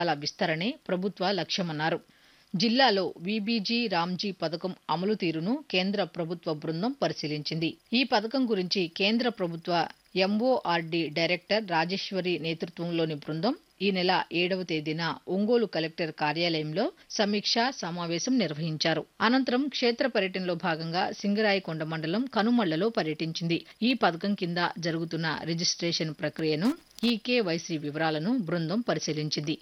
ల విస్తరణే ప్రభుత్వ లక్ష్యమన్నారు జిల్లాలో వీబీజీ రామ్జీ పథకం అమలు తీరును కేంద్ర ప్రభుత్వ బృందం పరిశీలించింది ఈ పథకం గురించి కేంద్ర ప్రభుత్వ ఎంఓఆర్డీ డైరెక్టర్ రాజేశ్వరి నేతృత్వంలోని బృందం ఈ నెల ఏడవ తేదీన ఒంగోలు కలెక్టర్ కార్యాలయంలో సమీక్ష సమావేశం నిర్వహించారు అనంతరం క్షేత్ర పర్యటనలో భాగంగా సింగరాయకొండ మండలం కనుమళ్లలో పర్యటించింది ఈ పథకం కింద జరుగుతున్న రిజిస్ట్రేషన్ ప్రక్రియను ఈకేవైసీ వివరాలను బృందం పరిశీలించింది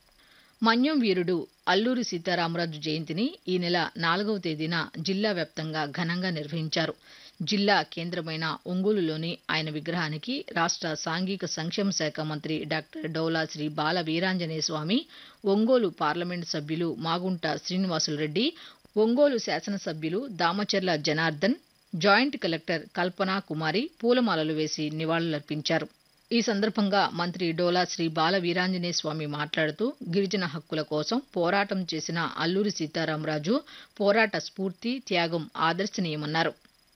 మన్యం వీరుడు అల్లూరి సీతారామరాజు జయంతిని ఈ నెల నాలుగవ తేదీన జిల్లా వ్యాప్తంగా ఘనంగా నిర్వహించారు జిల్లా కేంద్రమైన ఒంగోలులోని ఆయన విగ్రహానికి రాష్ట్ర సాంఘిక సంక్షేమ శాఖ మంత్రి డాక్టర్ డౌలా శ్రీ బాల వీరాంజనేయ స్వామి ఒంగోలు పార్లమెంటు సభ్యులు మాగుంట శ్రీనివాసులరెడ్డి ఒంగోలు శాసనసభ్యులు దామచర్ల జనార్దన్ జాయింట్ కలెక్టర్ కల్పనా కుమారి పూలమాలలు వేసి నివాళులర్పించారు ఈ సందర్భంగా మంత్రి డోలా శ్రీ బాల వీరాంజనేయ స్వామి మాట్లాడుతూ గిరిజన హక్కుల కోసం పోరాటం చేసిన అల్లూరి సీతారామరాజు పోరాట స్ఫూర్తి త్యాగం ఆదర్శనీయమన్నారు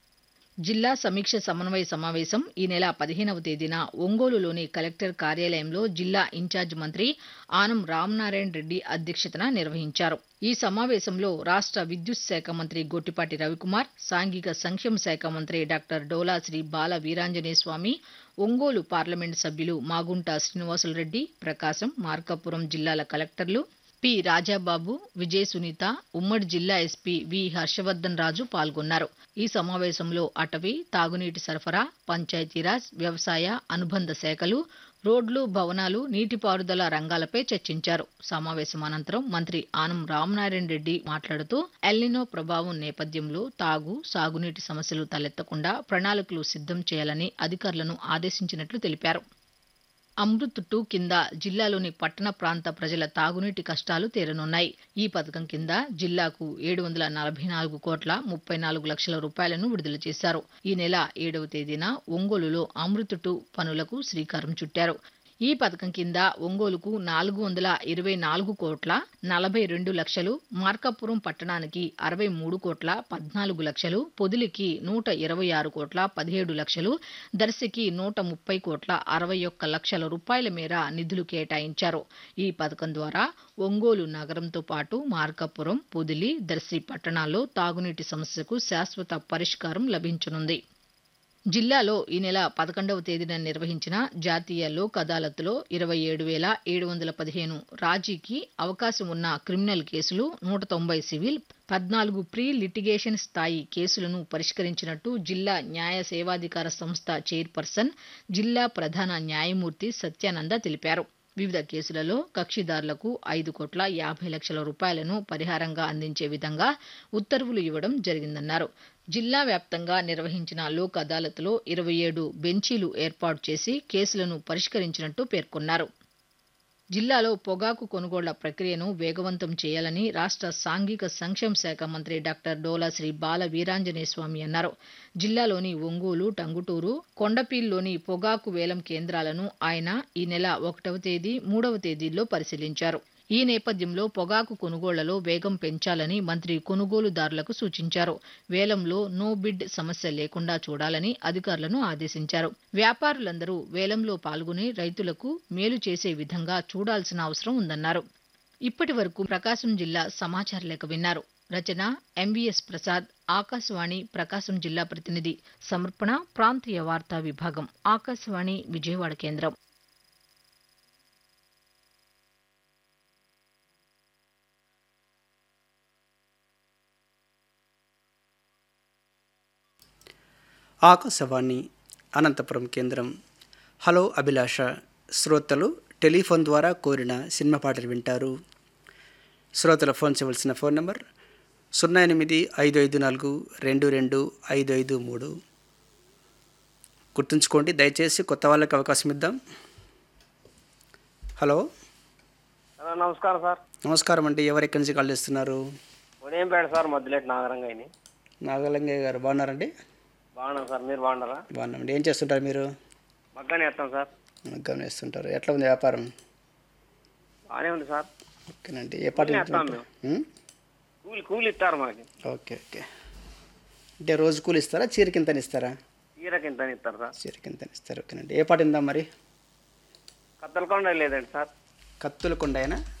జిల్లా సమీక్ష సమన్వయ సమావేశం ఈ నెల పదిహేనవ తేదీన ఒంగోలులోని కలెక్టర్ కార్యాలయంలో జిల్లా ఇన్ఛార్జ్ మంత్రి ఆనం రామనారాయణ రెడ్డి అధ్యక్షతన నిర్వహించారు ఈ సమావేశంలో రాష్ట్ర విద్యుత్ శాఖ మంత్రి గొట్టిపాటి రవికుమార్ సాంఘిక సంక్షేమ శాఖ మంత్రి డాక్టర్ డోలా శ్రీ బాల వీరాంజనేయ స్వామి ఒంగోలు పార్లమెంటు సభ్యులు మాగుంట శ్రీనివాసులరెడ్డి ప్రకాశం మార్కాపురం జిల్లాల కలెక్టర్లు పి రాజాబాబు విజయ సునీత ఉమ్మడి జిల్లా ఎస్పీ వి హర్షవర్ధన్ రాజు పాల్గొన్నారు ఈ సమావేశంలో అటవీ తాగునీటి సరఫరా పంచాయతీరాజ్ వ్యవసాయ అనుబంధ శాఖలు రోడ్లు భవనాలు నీటిపారుదల రంగాలపై చర్చించారు సమావేశం అనంతరం మంత్రి ఆనం రామనారాయణ రెడ్డి మాట్లాడుతూ ఎల్నినో ప్రభావం నేపథ్యంలో తాగు సాగునీటి సమస్యలు తలెత్తకుండా ప్రణాళికలు సిద్ధం చేయాలని అధికారులను ఆదేశించినట్లు తెలిపారు అమృత్ టూ కింద జిల్లాలోని పట్టణ ప్రాంత ప్రజల తాగునీటి కష్టాలు తీరనున్నాయి ఈ పథకం కింద జిల్లాకు ఏడు వందల నలభై నాలుగు కోట్ల ముప్పై నాలుగు లక్షల రూపాయలను విడుదల చేశారు ఈ నెల ఏడవ తేదీన ఒంగోలులో అమృత్ టూ పనులకు శ్రీకారం చుట్టారు ఈ పథకం కింద ఒంగోలుకు నాలుగు వందల ఇరవై నాలుగు కోట్ల నలభై రెండు లక్షలు మార్కాపురం పట్టణానికి అరవై మూడు కోట్ల పద్నాలుగు లక్షలు పొదిలికి నూట ఇరవై ఆరు కోట్ల పదిహేడు లక్షలు దర్శికి నూట ముప్పై కోట్ల అరవై ఒక్క లక్షల రూపాయల మేర నిధులు కేటాయించారు ఈ పథకం ద్వారా ఒంగోలు నగరంతో పాటు మార్కాపురం పొదిలి దర్శి పట్టణాల్లో తాగునీటి సమస్యకు శాశ్వత పరిష్కారం లభించనుంది జిల్లాలో ఈ నెల పదకొండవ తేదీన నిర్వహించిన జాతీయ లోక్ అదాలత్లో ఇరవై ఏడు వేల ఏడు వందల పదిహేను రాజీకి అవకాశం ఉన్న క్రిమినల్ కేసులు నూట తొంభై సివిల్ పద్నాలుగు ప్రీ లిటిగేషన్ స్థాయి కేసులను పరిష్కరించినట్టు జిల్లా న్యాయ సేవాధికార సంస్థ చైర్పర్సన్ జిల్లా ప్రధాన న్యాయమూర్తి సత్యానంద తెలిపారు వివిధ కేసులలో కక్షిదారులకు ఐదు కోట్ల యాభై లక్షల రూపాయలను పరిహారంగా అందించే విధంగా ఉత్తర్వులు ఇవ్వడం జరిగిందన్నారు జిల్లా వ్యాప్తంగా నిర్వహించిన లోక్ అదాలత్లో ఇరవై ఏడు బెంచీలు ఏర్పాటు చేసి కేసులను పరిష్కరించినట్టు పేర్కొన్నారు జిల్లాలో పొగాకు కొనుగోళ్ల ప్రక్రియను వేగవంతం చేయాలని రాష్ట్ర సాంఘిక సంక్షేమ శాఖ మంత్రి డాక్టర్ డోలా శ్రీ బాల వీరాంజనేయ స్వామి అన్నారు జిల్లాలోని ఒంగోలు టంగుటూరు కొండపీల్లోని పొగాకు వేలం కేంద్రాలను ఆయన ఈ నెల ఒకటవ తేదీ మూడవ తేదీల్లో పరిశీలించారు ఈ నేపథ్యంలో పొగాకు కొనుగోళ్లలో వేగం పెంచాలని మంత్రి కొనుగోలుదారులకు సూచించారు వేలంలో నో బిడ్ సమస్య లేకుండా చూడాలని అధికారులను ఆదేశించారు వ్యాపారులందరూ వేలంలో పాల్గొని రైతులకు మేలు చేసే విధంగా చూడాల్సిన అవసరం ఉందన్నారు ఇప్పటి వరకు ప్రకాశం జిల్లా సమాచార లేఖ విన్నారు రచన ఎంవీఎస్ ప్రసాద్ ఆకాశవాణి ప్రకాశం జిల్లా ప్రతినిధి సమర్పణ ప్రాంతీయ వార్తా విభాగం ఆకాశవాణి విజయవాడ కేంద్రం ఆకాశవాణి అనంతపురం కేంద్రం హలో అభిలాష శ్రోతలు టెలిఫోన్ ద్వారా కోరిన సినిమా పాటలు వింటారు శ్రోతల ఫోన్ చేయవలసిన ఫోన్ నెంబర్ సున్నా ఎనిమిది ఐదు ఐదు నాలుగు రెండు రెండు ఐదు ఐదు మూడు గుర్తుంచుకోండి దయచేసి కొత్త వాళ్ళకి అవకాశం ఇద్దాం హలో హలో నమస్కారం సార్ నమస్కారం అండి ఎవరు ఎక్కడి నుంచి కాల్ చేస్తున్నారు ఉదయంపేట సార్ మధ్యలేటి నాగరంగాయని నాగలింగయ్య గారు బాగున్నారండి బాగున్నాం సార్ మీరు బాగున్నారా బాగున్నామండి ఏం చేస్తుంటారు మీరు మగ్గానే వేస్తాం సార్ గమనిస్తుంటారు ఎట్లా ఉంది వ్యాపారం బాగానే ఉంది సార్ ఓకేనండి ఏ పాటలు వేస్తాం వింటున్నారు? ఉం? కూలి కూలి ఇస్తారు మాకు ఓకే ఓకే అంటే రోజు కూలి ఇస్తారా చీర కింద ఇస్తారా చీరకి ఇంత ఇస్తారు సార్ చీర కింద ఇస్తారు ఓకేనండి ఏ పాట ఇందా మరి కత్తలకొండ లేదండి సార్ కత్తుల కొండైనా